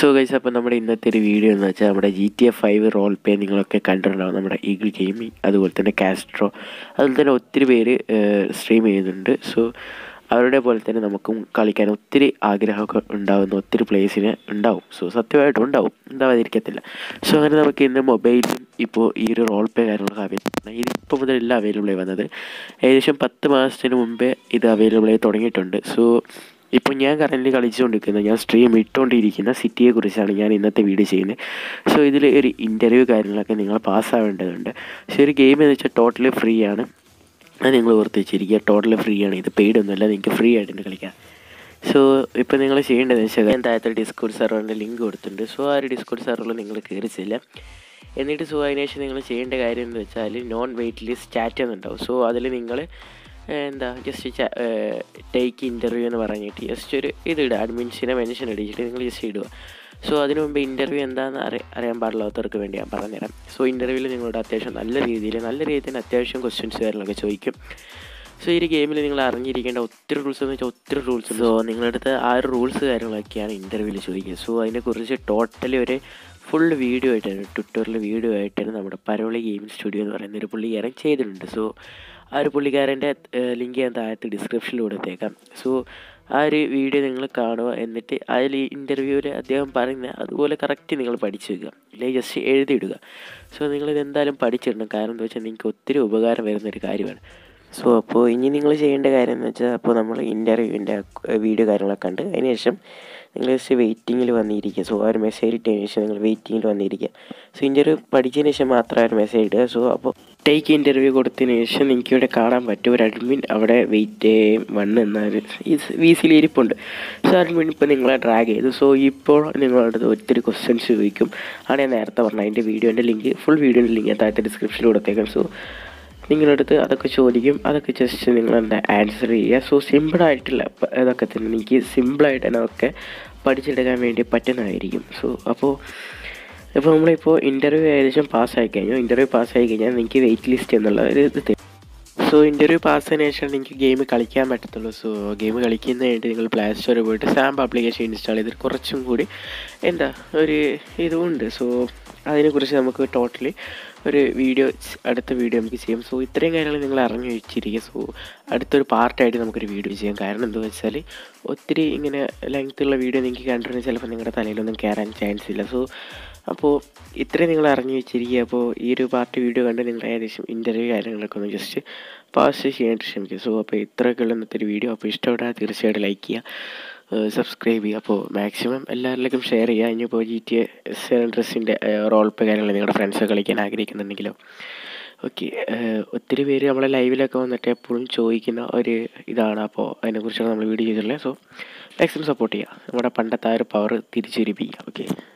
so guys അപ്പോൾ നമ്മുടെ ഇന്നത്തെ ഒരു വീഡിയോ എന്ന് വെച്ചാൽ നമ്മുടെ G T F five roll പേ നിങ്ങളൊക്കെ കണ്ടിട്ടുണ്ടാവും നമ്മുടെ ഈഗിൾ ഗെയിമിംഗ് അതുപോലെ തന്നെ കാസ്ട്രോ അതുപോലെ തന്നെ ഒത്തിരി പേര് സ്ട്രീം ചെയ്യുന്നുണ്ട് സോ അവരുടെ പോലെ തന്നെ നമുക്കും കളിക്കാൻ ഒത്തിരി ആഗ്രഹമൊക്കെ ഉണ്ടാകുന്ന ഒത്തിരി പ്ലേസിന് ഉണ്ടാവും സോ സത്യമായിട്ടും ഉണ്ടാവും ഉണ്ടാവാതിരിക്കത്തില്ല സോ അങ്ങനെ നമുക്ക് ഇന്ന് മൊബൈലിലും ഇപ്പോൾ ഈ ഒരു റോൾ പേ കാര്യങ്ങളൊക്കെ അവൈലബിൾ ആണ് ഇത് ഇപ്പോൾ മുതലല്ല അവൈലബിൾ ആയി വന്നത് ഏകദേശം പത്ത് മാസത്തിന് മുമ്പേ ഇത് അവൈലബിൾ ആയി തുടങ്ങിയിട്ടുണ്ട് സോ ഇപ്പോൾ ഞാൻ കറൻ്റ് കളിച്ചുകൊണ്ടിരിക്കുന്നത് ഞാൻ സ്ട്രീം ഇട്ടുകൊണ്ടിരിക്കുന്ന സിറ്റിയെക്കുറിച്ചാണ് ഞാൻ ഇന്നത്തെ വീഡിയോ ചെയ്യുന്നത് സോ ഇതിൽ ഒരു ഇൻ്റർവ്യൂ കാര്യങ്ങളൊക്കെ നിങ്ങൾ പാസ്സാവേണ്ടതുണ്ട് പക്ഷേ ഒരു ഗെയിം എന്ന് വെച്ചാൽ ടോട്ടലി ഫ്രീ ആണ് അത് നിങ്ങൾ ഓർത്ത് വെച്ചിരിക്കുക ടോട്ടലി ഫ്രീ ആണ് ഇത് പെയ്ഡ് ഒന്നുമല്ല നിങ്ങൾക്ക് ഫ്രീ ആയിട്ട് കളിക്കാം സോ ഇപ്പോൾ നിങ്ങൾ ചെയ്യേണ്ടതെന്ന് വെച്ചാൽ ഞാൻ താഴത്തെ ഡിസ്കൗണ്ട് സെർവറിൻ്റെ ലിങ്ക് കൊടുത്തിട്ടുണ്ട് സോ ആ ഒരു ഡിസ്കൗണ്ട് സെർവറിൽ നിങ്ങൾ കയറിച്ചില്ല എന്നിട്ട് സോ അതിന് ശേഷം നിങ്ങൾ ചെയ്യേണ്ട കാര്യം എന്ന് വെച്ചാൽ നോൺ വെയിറ്റ് ലിസ്റ്റ് ചാറ്റ് എന്നുണ്ടാവും സോ അതിൽ നിങ്ങൾ എന്താ ജസ്റ്റ് ടേക്ക് ഇൻ്റർവ്യൂ എന്ന് പറഞ്ഞിട്ട് ജസ്റ്റ് ഒരു ഇത് ഇടുക അഡ്മിൻസിനെ മെൻഷൻ അടിച്ചിട്ട് നിങ്ങൾ ജസ്റ്റ് ഇടുക സോ അതിനു മുമ്പ് ഇൻ്റർവ്യൂ എന്താണെന്ന് അറി അറിയാൻ പാടില്ലാത്തവർക്ക് വേണ്ടി ഞാൻ പറഞ്ഞുതരാം സോ ഇൻ്റർവ്യൂവിൽ നിങ്ങളോട് അത്യാവശ്യം നല്ല രീതിയിൽ നല്ല രീതിയിൽ തന്നെ അത്യാവശ്യം ക്വസ്റ്റ്യൻസ് കാര്യങ്ങളൊക്കെ ചോദിക്കും സോ ഈ ഒരു ഗെയിമിൽ നിങ്ങൾ അറിഞ്ഞിരിക്കേണ്ട ഒത്തിരി റൂൾസ് എന്ന് വെച്ചാൽ ഒത്തിരി റൂൾസ് സോ നിങ്ങളുടെ അടുത്ത് ആ ഒരു റൂൾസ് കാര്യങ്ങളൊക്കെയാണ് ഇൻ്റർവ്യൂവിൽ ചോദിക്കുക സോ അതിനെക്കുറിച്ച് ടോട്ടലി ഒരു ഫുൾ വീഡിയോ ആയിട്ടാണ് ട്വിറ്ററിൽ വീഡിയോ ആയിട്ടാണ് നമ്മുടെ പരോളി ഗെയിമിംഗ് സ്റ്റുഡിയോ എന്ന് പറയുന്ന ഒരു പുള്ളിക്കാരൻ ചെയ്തിട്ടുണ്ട് സോ ആ ഒരു പുള്ളിക്കാരൻ്റെ ലിങ്ക് ഞാൻ താഴത്ത് ഡിസ്ക്രിപ്ഷനിൽ കൊടുത്തേക്കാം സോ ആ ഒരു വീഡിയോ നിങ്ങൾ കാണുക എന്നിട്ട് അതിൽ ഇൻ്റർവ്യൂവിൽ അദ്ദേഹം പറയുന്ന അതുപോലെ കറക്റ്റ് നിങ്ങൾ പഠിച്ചു വെക്കുക അല്ലെങ്കിൽ ജസ്റ്റ് എഴുതിയിടുക സോ നിങ്ങളിത് എന്തായാലും പഠിച്ചിടണം കാരണം എന്താ വെച്ചാൽ നിങ്ങൾക്ക് ഒത്തിരി ഉപകാരം വരുന്നൊരു കാര്യമാണ് സോ അപ്പോൾ ഇനി നിങ്ങൾ ചെയ്യേണ്ട കാര്യം എന്ന് വെച്ചാൽ അപ്പോൾ നമ്മൾ ഇൻ്റർവ്യൂവിൻ്റെ വീഡിയോ കാര്യങ്ങളൊക്കെ കണ്ട് അതിന് ശേഷം നിങ്ങൾ ജസ്റ്റ് വെയിറ്റിങ്ങിൽ വന്നിരിക്കുക സോ ആ ഒരു മെസ്സേജ് ഇട്ടതിന് ശേഷം നിങ്ങൾ വെയിറ്റിങ്ങിൽ വന്നിരിക്കുക സോ ഇൻ്റർവ്യൂ പഠിച്ചതിന് ശേഷം മാത്രം ആ ഒരു മെസ്സേജ് ഇടുക സോ അപ്പോൾ ടേക്ക് ഇൻ്റർവ്യൂ കൊടുത്തതിന് ശേഷം നിങ്ങൾക്ക് ഇവിടെ കാണാൻ പറ്റും ഒരു അഡ്മിൻ അവിടെ വെയിറ്റ് വൺ എന്ന ഒരു വീസിൽ ഇരിപ്പുണ്ട് സോ അഡ്മിൻ ഇപ്പോൾ നിങ്ങളെ ഡ്രാഗ് ചെയ്തു സോ ഇപ്പോൾ നിങ്ങളുടെ അടുത്ത് ഒത്തിരി ക്വസ്റ്റ്യൻസ് ചോദിക്കും ആണ് ഞാൻ നേരത്തെ പറഞ്ഞത് അതിൻ്റെ വീഡിയോൻ്റെ ലിങ്ക് ഫുൾ വീഡിയോൻ്റെ ലിങ്ക് താഴത്തെ ഡിസ്ക്രിപ്ഷനിൽ കൊടുത്തേക്കാം സോ നിങ്ങളുടെ അടുത്ത് അതൊക്കെ ചോദിക്കും അതൊക്കെ ജസ്റ്റ് നിങ്ങൾ എന്താ ആൻസർ ചെയ്യുക സോ സിമ്പിളായിട്ടുള്ള ഇതൊക്കെ തന്നെ എനിക്ക് സിമ്പിളായിട്ട് തന്നെ അതൊക്കെ പഠിച്ചെടുക്കാൻ വേണ്ടി പറ്റുന്നതായിരിക്കും സോ അപ്പോൾ ഇപ്പോൾ നമ്മളിപ്പോൾ ഇൻ്റർവ്യൂ ഏകദേശം പാസ്സായി കഴിഞ്ഞു ഇൻ്റർവ്യൂ പാസ്സായി കഴിഞ്ഞാൽ നിങ്ങൾക്ക് വെയിറ്റ് ലിസ്റ്റ് എന്നുള്ള ഒരു ഇത് തരും സോ ഇൻ്റർവ്യൂ പാസ്സതിന് ശേഷം നിങ്ങൾക്ക് ഗെയിം കളിക്കാൻ പറ്റത്തുള്ളൂ സോ ഗെയിം കളിക്കുന്നതായിട്ട് നിങ്ങൾ പ്ലേ സ്റ്റോറിൽ പോയിട്ട് സാമ്പ് ആപ്ലിക്കേഷൻ ഇൻസ്റ്റാൾ ചെയ്തിട്ട് കുറച്ചും കൂടി എന്താ ഒരു ഇതുമുണ്ട് സോ അതിനെക്കുറിച്ച് നമുക്ക് ടോട്ടലി ഒരു വീഡിയോ അടുത്ത വീഡിയോ നമുക്ക് ചെയ്യാം സോ ഇത്രയും കാര്യങ്ങൾ നിങ്ങൾ അറിഞ്ഞു വെച്ചിരിക്കുക സോ അടുത്തൊരു പാർട്ടായിട്ട് നമുക്കൊരു വീഡിയോ ചെയ്യാം കാരണം എന്താ വെച്ചാൽ ഒത്തിരി ഇങ്ങനെ ലെങ്ത്തുള്ള വീഡിയോ നിങ്ങൾക്ക് കണ്ടിട്ടുണ്ടെങ്കിൽ ചിലപ്പോൾ നിങ്ങളുടെ തലയിലൊന്നും കയറാൻ ചാൻസ് ഇല്ല സോ അപ്പോൾ ഇത്രയും നിങ്ങൾ അറിഞ്ഞു വെച്ചിരിക്കുക അപ്പോൾ ഈ ഒരു പാർട്ട് വീഡിയോ കണ്ട് നിങ്ങൾ ഏകദേശം ഇൻ്റർവ്യൂ കാര്യങ്ങളൊക്കെ ഒന്ന് ജസ്റ്റ് പാസ് ചെയ്യാനായിട്ട് ശ്രമിക്കുക സോ അപ്പോൾ ഇത്രയൊക്കെയുള്ള ഇന്നത്തെ ഒരു വീഡിയോ അപ്പോൾ ഇഷ്ടപ്പെട്ടാൽ തീർച്ചയായിട്ടും ലൈക്ക് ചെയ്യുക സബ്സ്ക്രൈബ് ചെയ്യുക അപ്പോൾ മാക്സിമം എല്ലാവരിലേക്കും ഷെയർ ചെയ്യുക ഇനിയിപ്പോൾ ജി ടി എ ഡ്രസ്സിൻ്റെ റോൾ പേ കാര്യങ്ങൾ നിങ്ങളുടെ ഫ്രണ്ട്സ് കളിക്കാൻ ആഗ്രഹിക്കുന്നുണ്ടെങ്കിലോ ഓക്കെ ഒത്തിരി പേര് നമ്മളെ ലൈവിലൊക്കെ വന്നിട്ട് എപ്പോഴും ചോദിക്കുന്ന ഒരു ഇതാണ് അപ്പോൾ അതിനെക്കുറിച്ചാണ് നമ്മൾ വീഡിയോ ചെയ്തിട്ടുള്ളത് സോ മാക്സിമം സപ്പോർട്ട് ചെയ്യുക നമ്മുടെ പണ്ടത്തെ ആ ഒരു പവർ തിരിച്ചുവരിപ്പിക്കുക ഓക്കെ